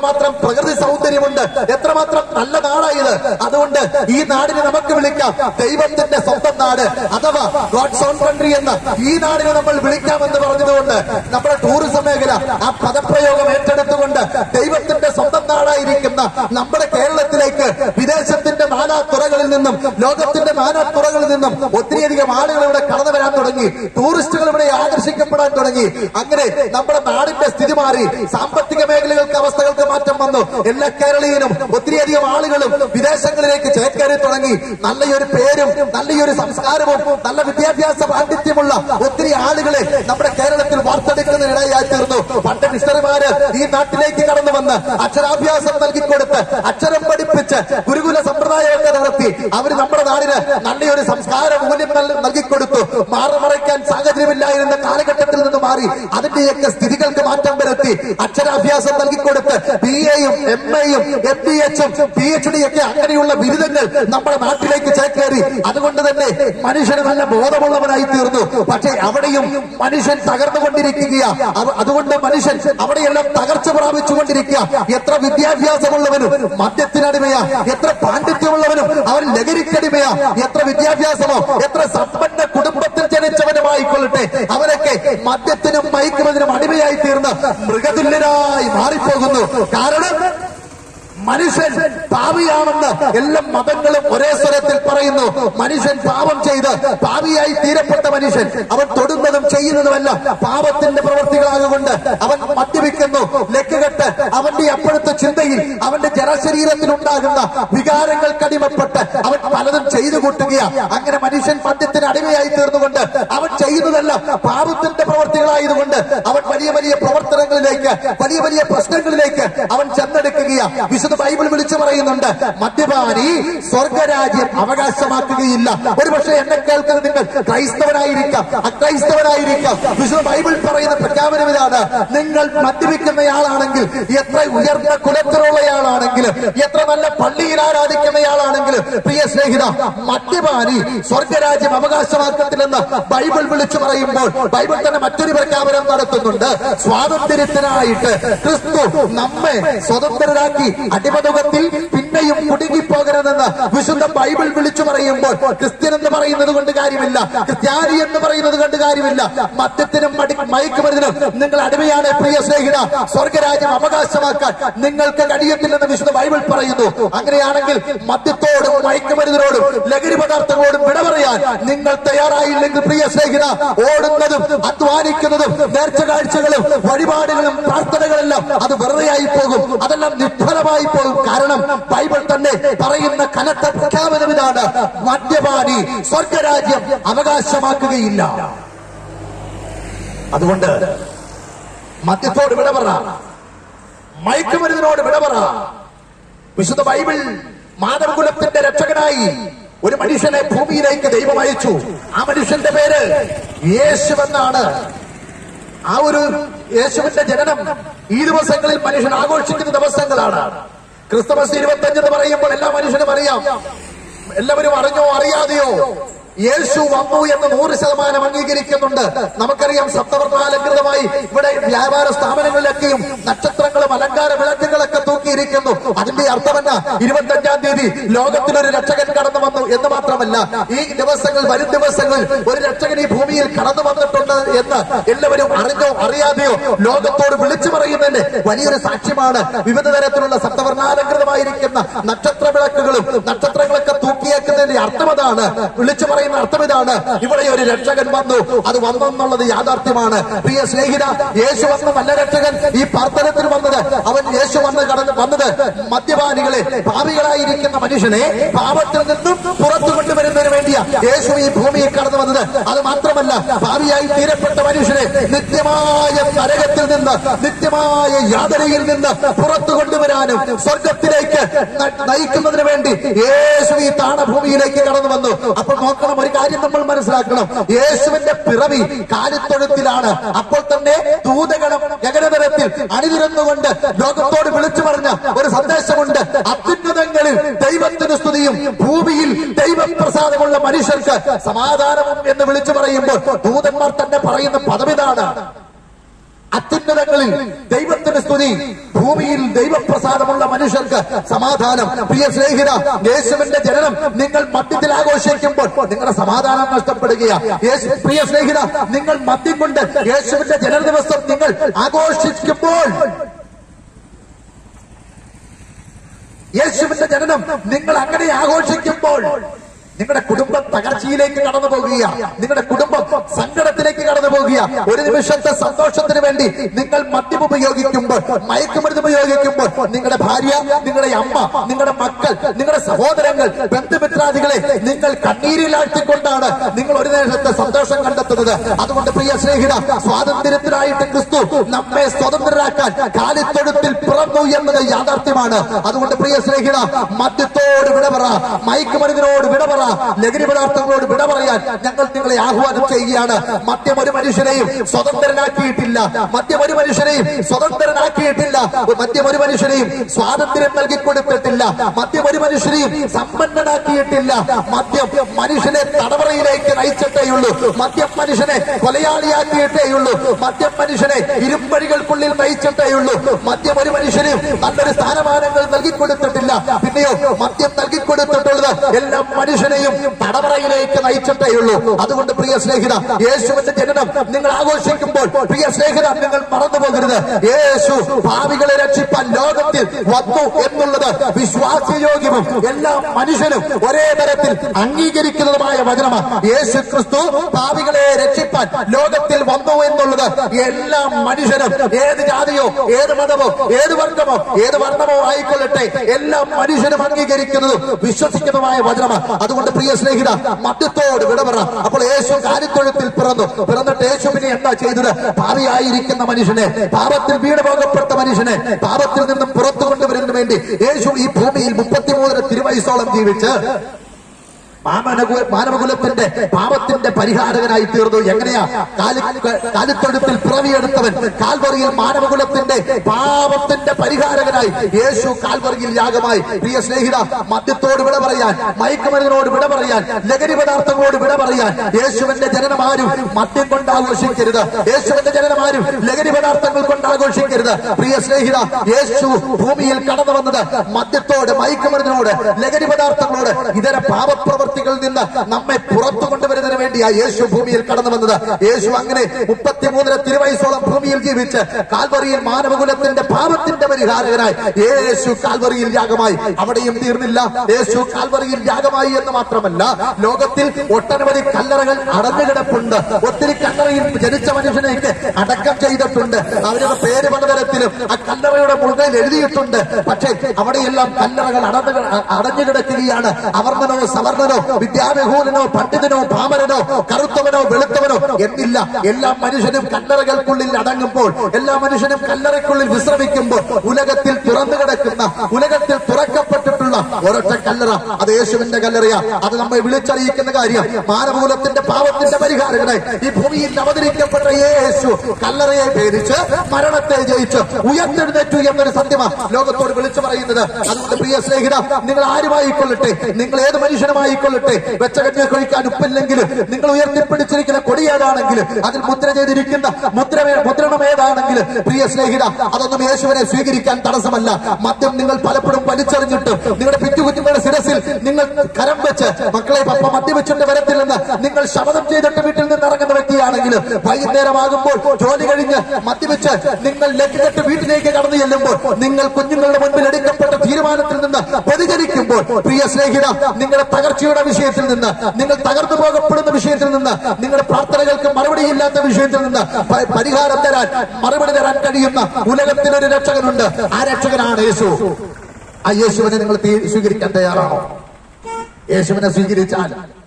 എത്രമാത്രം പ്രകൃതി സൗന്ദര്യമുണ്ട് എത്രമാത്രം നല്ല നാടായത് അതുകൊണ്ട് ഈ നാടിനെ നമുക്ക് വിളിക്കാം ദൈവത്തിന്റെ സ്വന്തം നാട് അഥവാ ഗോഡ്സ് ഓൺ കൺട്രി എന്ന് ഈ നാടിനെ നമ്മൾ വിളിക്കാമെന്ന് പറഞ്ഞതുകൊണ്ട് നമ്മുടെ ടൂറിസം മേഖല ആ പദപ്രയോഗം ഏറ്റെടുത്തുകൊണ്ട് ദൈവത്തിന്റെ സ്വന്തം നാടായിരിക്കുന്ന നമ്മുടെ കേരളത്തിലേക്ക് വിദേശത്തിന്റെ നാനാ തുറകളിൽ നിന്നും ലോകത്തിന്റെ നാനാ തുറകളിൽ നിന്നും ഒത്തിരിയധികം ആളുകൾ ഇവിടെ കടന്നു വരാൻ തുടങ്ങി ടൂറിസ്റ്റുകൾ ഇവിടെ ആകർഷിക്കപ്പെടാൻ തുടങ്ങി അങ്ങനെ നമ്മുടെ നാടിന്റെ സ്ഥിതി മാറി സാമ്പത്തിക മേഖലകൾക്ക് അവസ്ഥകൾക്ക് മാറ്റം വന്നു എല്ലാ കേരളീയനും ഒത്തിരിയധികം ആളുകളും വിദേശങ്ങളിലേക്ക് ചേക്കേറി തുടങ്ങി നല്ലൊരു പേരും നല്ലൊരു സംസ്കാരവും നല്ല വിദ്യാഭ്യാസ പാണ്ഡിത്യമുള്ള ഒത്തിരി ആളുകളെ നമ്മുടെ കേരളത്തിൽ വാർത്തെടുക്കുന്നതിനിടയായി തീർന്നു പണ്ട് മിഷണറിമാര് ഈ നാട്ടിലേക്ക് കടന്നു വന്ന് അക്ഷരാഭ്യാസം നൽകിക്കൊടുത്ത് അക്ഷരം പഠിപ്പിച്ച് ഗുരുകുല സമ്പ്രദായമൊക്കെ നടത്തി അവര് നമ്മുടെ നാടിന് നല്ലൊരു സംസ്കാര മൂല്യം നൽ- നൽകിക്കൊടുത്തു മാറുമറയ്ക്കാൻ സാഹചര്യമില്ലായിരുന്ന കാലഘട്ടത്തിൽ നിന്ന് മാറി അതിന്റെയൊക്കെ സ്ഥിതികൾക്ക് മാറ്റം വരുത്തി അക്ഷരാഭ്യാസം നൽകിക്കൊടുത്ത് ബി എയും എം എയും എം ബി എച്ചും പി എച്ച് ഡി ഒക്കെ അങ്ങനെയുള്ള ബിരുദങ്ങൾ നമ്മുടെ നാട്ടിലേക്ക് ചേക്കേറി അതുകൊണ്ട് തന്നെ മനുഷ്യന് നല്ല ബോധമുള്ളവനായി തീർന്നു പക്ഷേ അവിടെയും മനുഷ്യൻ തകർന്നുകൊണ്ടിരിക്കുക അവ- അതുകൊണ്ട് മനുഷ്യൻ അവിടെയെല്ലാം തകർച്ച പ്രാപിച്ചുകൊണ്ടിരിക്കുക എത്ര വിദ്യാഭ്യാസമുള്ളവനും മദ്യത്തിനടിമയാ എത്ര പാണ്ഡിത്യമുള്ളവനും അവൻ ലഹരിക്കടിമയാ എത്ര വിദ്യാഭ്യാസമോ എത്ര സമ്പന്ന കുടുംബത്തിൽ ജനിച്ചവനുമായിക്കൊള്ളട്ടെ അവരൊക്കെ മദ്യത്തിനും മയക്കുമതിനും അടിമയായി തീർന്ന് മൃഗതുല്യരായി മാറിപ്പോകുന്നു കാരണം മനുഷ്യൻ പാപിയാണെന്ന് എല്ലാ മതങ്ങളും ഒരേ സ്വരത്തിൽ പറയുന്നു മനുഷ്യൻ പാപം ചെയ്ത് പാപിയായി തീരപ്പെട്ട മനുഷ്യൻ അവൻ തൊടുന്നതും ചെയ്യുന്നതുമല്ല പാപത്തിന്റെ പ്രവൃത്തികളാകൊണ്ട് അവൻ മദ്യപിക്കുന്നു ലക്കുകെട്ട് അവന്റെ അപ്പോഴത്തെ ചിന്തയിൽ അവന്റെ ജനശരീരത്തിൽ ഉണ്ടാകുന്ന വികാരങ്ങൾക്കടിമപ്പെട്ട് അവൻ പലതും ചെയ്തു കൂട്ടുകയാ അങ്ങനെ മനുഷ്യൻ മദ്യത്തിന് അടിമയായി തീർന്നുകൊണ്ട് അവൻ ചെയ്യുന്നതല്ല പാപത്തിന്റെ പ്രവൃത്തികളായതുകൊണ്ട് അവൻ വലിയ വലിയ പ്രവർത്തനങ്ങളിലേക്ക് വലിയ വലിയ പ്രശ്നങ്ങളിലേക്ക് അവൻ ചെന്നെടുക്കുകയാ വിശുദ്ധ ബൈബിൾ വിളിച്ചു പറയുന്നുണ്ട് മദ്യപാനി സ്വർഗരാജ്യം അവകാശമാക്കുകയില്ല ഒരുപക്ഷെ എന്നെ കേൾക്കുന്ന നിങ്ങൾ ക്രൈസ്തവനായിരിക്കാം അക്രൈസ്തവനായിരിക്കാം വിശുദ്ധ ബൈബിൾ പറയുന്ന പ്രഖ്യാപനം ഇതാണ് നിങ്ങൾ മദ്യപിക്കുന്നയാളാണെങ്കിൽ എത്ര ഉയർന്ന കുലത്തിലുള്ളയാളാണെങ്കിലും എത്ര നല്ല പള്ളിയിൽ ആരാധിക്കുന്നയാളാണെങ്കിലും പ്രിയ സ്നേഹിത മദ്യപാനി സ്വർഗരാജ്യം അവകാശമാക്കത്തില്ലെന്ന് ബൈബിൾ വിളിച്ചു പറയുമ്പോൾ ബൈബിൾ തന്നെ മറ്റൊരു പ്രഖ്യാപനം നടത്തുന്നുണ്ട് സ്വാതന്ത്ര്യത്തിനായിട്ട് ക്രിസ്തു നമ്മെ സ്വതന്ത്രരാക്കി അടിമതുകത്തിൽ പിന്നെയും കുടുങ്ങിപ്പോകരുതെന്ന് വിശുദ്ധ ബൈബിൾ വിളിച്ചു പറയുമ്പോൾ ക്രിസ്ത്യൻ എന്ന് പറയുന്നത് കൊണ്ട് കാര്യമില്ല ക്രിസ്ത്യാനി എന്ന് പറയുന്നത് കൊണ്ട് കാര്യമില്ല മദ്യത്തിനും മടി മയക്കുമരുന്നിനും നിങ്ങൾ അടിമയാണ് പ്രിയ സ്നേഹിത സ്വർഗരാജ്യം അവകാശമാക്കാൻ നിങ്ങൾക്ക് കഴിയത്തില്ലെന്ന് വിശുദ്ധ ബൈബിൾ പറയുന്നു അങ്ങനെയാണെങ്കിൽ മദ്യത്തോടും മയക്കുമരുന്നിനോടും ലഹരി പദാർത്ഥങ്ങളോടും വിട പറയാൻ നിങ്ങൾ തയ്യാറായില്ലെങ്കിൽ പ്രിയ സ്നേഹിത ഓടുന്നതും അധ്വാനിക്കുന്നതും നേർച്ച കാഴ്ചകളും വഴിപാടുകളും പ്രാർത്ഥനകളെല്ലാം അത് വെറുതെയായി പോകും അതെല്ലാം നിഷ്ഫലമായി പോകും കാരണം ബൈബിൾ തന്നെ പറയുന്ന കനത്ത പ്രഖ്യാപനം ഇതാണ് മദ്യപാനി സ്വർഗരാജ്യം അവകാശമാക്കുകയില്ല അതുകൊണ്ട് മദ്യത്തോട് വിട പറ മയക്കുമരുന്നിനോട് വിട പറ വിശുദ്ധ ബൈബിൾ മാനവകുലത്തിന്റെ രക്ഷകനായി ഒരു മനുഷ്യനെ ഭൂമിയിലേക്ക് ദൈവം അയച്ചു ആ മനുഷ്യന്റെ പേര് യേശുവെന്നാണ് ആ ഒരു യേശുവിന്റെ ജനനം ഈ ദിവസങ്ങളിൽ മനുഷ്യൻ ആഘോഷിക്കുന്ന ദിവസങ്ങളാണ് ക്രിസ്തുമസ് ഇരുപത്തഞ്ച് എന്ന് പറയുമ്പോൾ എല്ലാ മനുഷ്യനും അറിയാം എല്ലാവരും അറിഞ്ഞോ അറിയാതെയോ യേശു വന്നു എന്ന് നൂറ് ശതമാനം അംഗീകരിക്കുന്നുണ്ട് നമുക്കറിയാം സപ്തവർണ്ണാലങ്കൃതമായി ഇവിടെ വ്യാപാര സ്ഥാപനങ്ങളിലൊക്കെയും നക്ഷത്രങ്ങളും അലങ്കാര വിളക്കുകളൊക്കെ തൂക്കിയിരിക്കുന്നു അതിന്റെ അർത്ഥമല്ല ഇരുപത്തഞ്ചാം തീയതി ലോകത്തിലൊരു രക്ഷകൻ കടന്നു വന്നു എന്ന് മാത്രമല്ല ഈ ദിവസങ്ങൾ വരും ദിവസങ്ങളിൽ ഒരു രക്ഷകൻ ഈ ഭൂമിയിൽ കടന്നു വന്നിട്ടുണ്ട് എന്ന് എല്ലാവരും അറിഞ്ഞോ അറിയാതെയോ ലോകത്തോട് വിളിച്ചു പറയുന്നതിന്റെ വലിയൊരു സാക്ഷ്യമാണ് വിവിധ തരത്തിലുള്ള സപ്തവർണ്ണാലങ്കൃതമായിരിക്കുന്ന നക്ഷത്ര വിളക്കുകളും നക്ഷത്രങ്ങളൊക്കെ തൂക്കിയേക്കുന്നതിന്റെ അർത്ഥം അതാണ് വിളിച്ചു പറയുന്ന അർത്ഥം ഇതാണ് ഇവിടെ ഒരു രക്ഷകൻ വന്നു അത് വന്നു എന്നുള്ളത് യാഥാർത്ഥ്യമാണ് പ്രിയ സ്നേഹിത യേശു വന്ന നല്ല രക്ഷകൻ ഈ പ്രാർത്ഥനത്തിൽ വന്നത് അവൻ യേശു വന്ന് കടന്ന് വന്നത് മദ്യപാനികളെ ഭാവികളായിരിക്കുന്ന മനുഷ്യനെ പാപത്തിൽ നിന്നും പുറത്തു കൊണ്ടുവരുന്നതിന് വേണ്ടിയാ യേശു ഈ ഭൂമിയിൽ കടന്നു വന്നത് അത് മാത്രമല്ല ഭാവിയായി തീരപ്പെട്ട മനുഷ്യനെ നിത്യമായ നരകത്തിൽ നിന്ന് നിത്യമായ യാതനയിൽ നിന്ന് പുറത്തു കൊണ്ടുവരാനും സ്വർഗത്തിലേക്ക് ന- നയിക്കുന്നതിന് വേണ്ടി യേശു ഈ താണഭൂമിയിലേക്ക് കടന്നു വന്നു അപ്പോൾ നോക്കണം ഒരു കാര്യം നമ്മൾ മനസ്സിലാക്കണം യേശുവിന്റെ പിറവി കാലിത്തൊഴുത്തിലാണ് അപ്പോൾ തന്നെ ദൂതഗണം ഗഗനതലത്തിൽ അണിനിരന്നുകൊണ്ട് ലോകത്തോട് വിളിച്ചു പറഞ്ഞ ഒരു സന്ദേശമുണ്ട് അത്യുന്നതങ്ങളിൽ ദൈവത്തിന് സ്തുതിയും ഭൂമിയിൽ ദൈവപ്രസാദമുള്ള മനുഷ്യർക്ക് സമാധാനവും എന്ന് വിളിച്ചു പറയുമ്പോൾ ദൂതന്മാർ തന്നെ പറയുന്ന പദമിതാണ് അത്യുന്നതങ്ങളിൽ ദൈവത്തിന് സ്തുതി ഭൂമിയിൽ ദൈവപ്രസാദമുള്ള മനുഷ്യർക്ക് സമാധാനം പ്രിയ സ്നേഹിത യേശുവിന്റെ ജനനം നിങ്ങൾ മദ്യത്തിൽ ആഘോഷിക്കുമ്പോൾ നിങ്ങളുടെ സമാധാനം നഷ്ടപ്പെടുകയാ യേശു പ്രിയ സ്നേഹിത നിങ്ങൾ മദ്യം കൊണ്ട് യേശുവിന്റെ ജനന ദിവസം നിങ്ങൾ ആഘോഷിക്കുമ്പോൾ യേശുവിന്റെ ജനനം നിങ്ങൾ അങ്ങനെ ആഘോഷിക്കുമ്പോൾ നിങ്ങളുടെ കുടുംബം തകർച്ചയിലേക്ക് കടന്നു പോകുക നിങ്ങളുടെ കുടുംബം സങ്കടത്തിലേക്ക് കടന്നു പോകുക ഒരു നിമിഷത്തെ സന്തോഷത്തിന് വേണ്ടി നിങ്ങൾ മദ്യം ഉപയോഗിക്കുമ്പോൾ മയക്കുമരുന്ന് ഉപയോഗിക്കുമ്പോൾ നിങ്ങളുടെ ഭാര്യ നിങ്ങളുടെ അമ്മ നിങ്ങളുടെ മക്കൾ നിങ്ങളുടെ സഹോദരങ്ങൾ ബന്ധുമിത്രാദികളെ നിങ്ങൾ കണ്ണീരിലാഴ്ത്തിക്കൊണ്ടാണ് നിങ്ങൾ ഒരു നേരത്തെ സന്തോഷം കണ്ടെത്തുന്നത് അതുകൊണ്ട് പ്രിയ സ്നേഹിത സ്വാതന്ത്ര്യത്തിനായിട്ട് ക്രിസ്തു നമ്മെ സ്വതന്ത്രരാക്കാൻ കാലിത്തൊഴുത്തിൽ പിറന്നു എന്നത് യാഥാർത്ഥ്യമാണ് അതുകൊണ്ട് പ്രിയ സ്നേഹിത മദ്യത്തോട് വിട പറ മയക്കുമരുന്നിനോട് വിട പറ ലഹരി പദാർത്ഥങ്ങളോട് വിട പറയാൻ ഞങ്ങൾ നിങ്ങളെ ആഹ്വാനം ചെയ്യുകയാണ് മദ്യം ഒരു മനുഷ്യനെയും സ്വതന്ത്രനാക്കിയിട്ടില്ല മദ്യം ഒരു മനുഷ്യനെയും സ്വതന്ത്രനാക്കിയിട്ടില്ല മദ്യം ഒരു മനുഷ്യനെയും സ്വാതന്ത്ര്യം നൽകി കൊടുത്തിട്ടില്ല മദ്യം ഒരു മനുഷ്യനെയും സമ്പന്നനാക്കിയിട്ടില്ല മദ്യം മനുഷ്യനെ തടവറയിലേക്ക് നയിച്ചിട്ടേയുള്ളൂ മദ്യം മനുഷ്യനെ കൊലയാളിയാക്കിയിട്ടേയുള്ളൂ മദ്യം മനുഷ്യനെ ഇരുമ്പഴികൾക്കുള്ളിൽ നയിച്ചിട്ടേയുള്ളൂ മദ്യം ഒരു മനുഷ്യനെയും നല്ലൊരു സ്ഥാനമാനങ്ങൾ നൽകി കൊടുത്തിട്ടില്ല പിന്നെയോ മദ്യം നൽകി കൊടുത്തിട്ടുള്ളത് എല്ലാം മനുഷ്യനെയും തടവറയിലേക്ക് നയിച്ചിട്ടേയുള്ളൂ അതുകൊണ്ട് പ്രിയ സ്നേഹിത യേശുവിന്റെ ജനനം നിങ്ങൾ ആഘോഷിക്കുമ്പോൾ പ്രിയ സ്നേഹിത നിങ്ങൾ മറന്നു പോകരുത് യേശു ഭാവികളെ രക്ഷിപ്പാൻ ലോകത്തിൽ വന്നു എന്നുള്ളത് വിശ്വാസയോഗ്യവും എല്ലാ മനുഷ്യനും ഒരേ തരത്തിൽ അംഗീകരിക്കുന്നതുമായ വചനമാണ് യേശു ക്രിസ്തു ഭാവികളെ രക്ഷിപ്പാൻ ലോകത്തിൽ വന്നു എന്നുള്ളത് എല്ലാ മനുഷ്യനും ഏത് ജാതിയോ ഏത് മതമോ ഏത് വർഗമോ ഏത് വർണ്ണമോ ആയിക്കൊള്ളട്ടെ എല്ലാ മനുഷ്യനും അംഗീകരിക്കുന്നതും വിശ്വസിക്കുന്നതുമായ വചനമാണ് അതുകൊണ്ട് പ്രിയ സ്നേഹിത മദ്യത്തോട് വിട പറ അപ്പോൾ യേശു കാര്യത്തൊഴുത്തിൽ പിറന്നു പിറന്നിട്ട് യേശു പിന്നെ എന്താ ചെയ്തത് പാപിയായിരിക്കുന്ന മനുഷ്യനെ പാപത്തിൽ വീട് പോകപ്പെട്ട മനുഷ്യനെ പാപത്തിൽ നിന്നും പുറത്തു കൊണ്ടുവരുന്നതിന് വേണ്ടി യേശു ഈ ഭൂമിയിൽ മുപ്പത്തിമൂന്നര തിരുവയസോളം ജീവിച്ച് മാനവകു- മാനവകുലത്തിന്റെ പാപത്തിന്റെ പരിഹാരകനായി തീർന്നു എങ്ങനെയാ കാലി കാലിത്തൊഴുത്തിൽ പിറവിയെടുത്തവൻ കാൽവറിയിൽ മാനവകുലത്തിന്റെ പാപത്തിന്റെ പരിഹാരകനായി യേശു കാൽവറിയിൽ യാഗമായി പ്രിയ സ്നേഹിത മദ്യത്തോട് വിട പറയാൻ മയക്കുമരുന്നിനോട് വിട പറയാൻ ലഹരി പദാർത്ഥങ്ങളോട് വിട പറയാൻ യേശുവിന്റെ ജനനമാരും മദ്യം കൊണ്ട് ആഘോഷിക്കരുത് യേശുവിന്റെ ജനനമാരും ലഹരി പദാർത്ഥങ്ങൾ കൊണ്ട് ആഘോഷിക്കരുത് പ്രിയ സ്നേഹിത യേശു ഭൂമിയിൽ കടന്നു വന്നത് മദ്യത്തോട് മയക്കുമരുന്നിനോട് ലഹരി പദാർത്ഥങ്ങളോട് ഇതര പാപപ്രവർത്തികളിൽ നിന്ന് നമ്മെ പുറത്തു കൊണ്ടുവരുന്നതിന് വേണ്ടിയാ യേശു ഭൂമിയിൽ കടന്നു വന്നത് യേശു അങ്ങനെ മുപ്പത്തിമൂന്നര തിരുവയസോളം ഭൂമിയിൽ ജീവിച്ച് കാൽവറിയിൽ മാനവകുലത്തിന്റെ പാപത്തിന്റെ പരിഹാരകനായി യേശു കാൽവറിയിൽ യാഗമായി അവിടെയും തീർന്നില്ല യേശു കാൽവറിയിൽ യാഗമായി എന്ന് മാത്രമല്ല ലോകത്തിൽ ഒട്ടനവധി കല്ലറകൾ അടഞ്ഞു കിടപ്പുണ്ട് ഒത്തിരി കല്ലറയിൽ ജനിച്ച മനുഷ്യനെയൊക്കെ അടക്കം ചെയ്തിട്ടുണ്ട് അവരുടെ പേര് പലതരത്തിലും ആ കല്ലറയുടെ മുകളിൽ എഴുതിയിട്ടുണ്ട് പക്ഷേ അവിടെയെല്ലാം കല്ലറകൾ അടഞ്ഞു അടഞ്ഞു കിടക്കുകയാണ് അവർണനോ സവർണനോ വിദ്യാബഹൂലനോ പണ്ഡിതനോ പാമരനോ കറുത്തവനോ വെളുത്തവനോ എന്നില്ല എല്ലാ മനുഷ്യനും കല്ലറകൾക്കുള്ളിൽ അടങ്ങുമ്പോൾ എല്ലാ മനുഷ്യനും കല്ലറയ്ക്കുള്ളിൽ വിശ്രമിക്കുമ്പോൾ ഉലകത്തിൽ തുറന്നു കിടക്കുന്ന ഉലകത്തിൽ തുറക്കപ്പെട്ടിട്ടുള്ള ഒരൊറ്റ കല്ലറ അത് യേശുവിന്റെ കല്ലറയാ അത് നമ്മെ വിളിച്ചറിയിക്കുന്ന കാര്യം മാനവകുലത്തിന്റെ പാവത്തിന്റെ പരിഹാരകനായി ഈ ഭൂമിയിൽ അവതരിക്കപ്പെട്ട യേശു കല്ലറയെ ഭേദിച്ച് മരണത്തെ ജയിച്ച് ഉയർത്തെഴുന്നേറ്റു എന്നൊരു സത്യമാ ലോകത്തോട് വിളിച്ചു പറയുന്നത് അതുകൊണ്ട് പ്രിയ സ്നേഹിത നിങ്ങൾ ആരുമായിക്കൊള്ളട്ടെ നിങ്ങൾ ഏത് മനുഷ്യനുമായിക്കൊള്ളട്ടെ വെച്ച കഞ്ഞ കഴിക്കാൻ ഉപ്പില്ലെങ്കിലും നിങ്ങൾ ഉയർത്തിപ്പിടിച്ചിരിക്കുന്ന കൊടിയേതാണെങ്കിലും അതിൽ മുദ്ര ചെയ്തിരിക്കുന്ന മുദ്ര മുദ്രണം ഏതാണെങ്കിലും പ്രിയ സ്നേഹിത അതൊന്നും യേശുവിനെ സ്വീകരിക്കാൻ തടസ്സമല്ല മദ്യം നിങ്ങൾ പലപ്പോഴും വലിച്ചെറിഞ്ഞിട്ടും നിങ്ങളുടെ പിറ്റുകുഞ്ഞുങ്ങളുടെ ശിരസിൽ നിങ്ങൾ കരം വെച്ച് മക്കളെ പപ്പ മദ്യവെച്ചിട്ട് വരത്തിൽ നിന്ന് നിങ്ങൾ ശപഥം ചെയ്തിട്ട് വീട്ടിൽ നിന്ന് ഇറങ്ങുന്ന വ്യക്തിയാണെങ്കിലും വൈകുന്നേരമാകുമ്പോൾ ജോലി കഴിഞ്ഞ് മദ്യവെച്ച് നിങ്ങൾ ലക്കിട്ട് വീട്ടിലേക്ക് കടന്നു ചെല്ലുമ്പോൾ നിങ്ങൾ കുഞ്ഞുങ്ങളുടെ മുൻപിൽ എടുക്കപ്പെട്ട തീരുമാനത്തിൽ നിന്ന് വ്യതിചലിക്കുമ്പോൾ പ്രിയ സ്നേഹിത നിങ്ങളുടെ തകർച്ചയുടെ വിഷയത്തിൽ നിന്ന് നിങ്ങൾ തകർന്നു പോകപ്പെടുന്ന വിഷയത്തിൽ നിന്ന് നിങ്ങളുടെ പ്രാർത്ഥനകൾക്ക് മറുപടിയില്ലാത്ത വിഷയത്തിൽ നിന്ന് പ- പരിഹാരം തരാൻ മറുപടി തരാൻ കഴിയുന്ന ഉലകത്തിലൊരു രക്ഷകനുണ്ട് ആ രക്ഷകനാണ് യേശു ആ യേശുവിനെ നിങ്ങൾ തീ- സ്വീകരിക്കാൻ തയ്യാറാണോ യേശുവിനെ സ്വീകരിച്ചാൽ